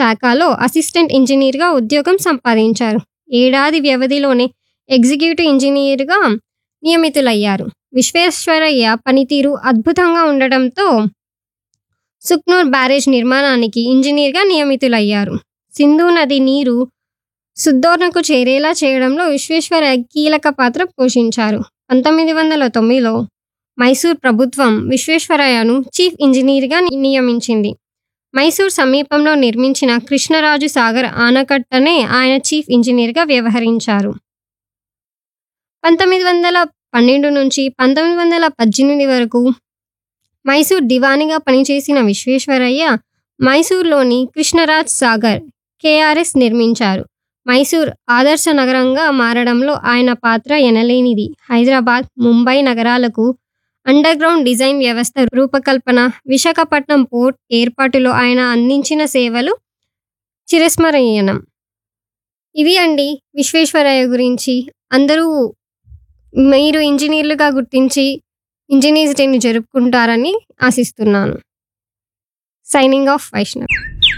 శాఖలో అసిస్టెంట్ ఇంజనీర్గా ఉద్యోగం సంపాదించారు ఏడాది వ్యవధిలోనే ఎగ్జిక్యూటివ్ ఇంజనీర్గా నియమితులయ్యారు విశ్వేశ్వరయ్య పనితీరు అద్భుతంగా ఉండడంతో సుక్నూర్ బ్యారేజ్ నిర్మాణానికి ఇంజనీర్గా నియమితులయ్యారు సింధు నది నీరు సుద్దోర్ణకు చేరేలా చేయడంలో విశ్వేశ్వరయ్య కీలక పాత్ర పోషించారు పంతొమ్మిది వందల తొమ్మిదిలో మైసూర్ ప్రభుత్వం విశ్వేశ్వరయ్యను చీఫ్ ఇంజనీర్గా నియమించింది మైసూర్ సమీపంలో నిర్మించిన కృష్ణరాజు సాగర్ ఆనకట్టనే ఆయన చీఫ్ ఇంజనీర్గా వ్యవహరించారు పంతొమ్మిది వందల పన్నెండు నుంచి పంతొమ్మిది వందల పద్దెనిమిది వరకు మైసూర్ దివానిగా పనిచేసిన విశ్వేశ్వరయ్య మైసూర్లోని కృష్ణరాజ్ సాగర్ కేఆర్ఎస్ నిర్మించారు మైసూర్ ఆదర్శ నగరంగా మారడంలో ఆయన పాత్ర ఎనలేనిది హైదరాబాద్ ముంబై నగరాలకు అండర్ గ్రౌండ్ డిజైన్ వ్యవస్థ రూపకల్పన విశాఖపట్నం పోర్ట్ ఏర్పాటులో ఆయన అందించిన సేవలు చిరస్మరణీయనం ఇవి అండి విశ్వేశ్వరయ్య గురించి అందరూ మీరు ఇంజనీర్లుగా గుర్తించి ఇంజనీర్స్ డేని జరుపుకుంటారని ఆశిస్తున్నాను సైనింగ్ ఆఫ్ వైష్ణవ్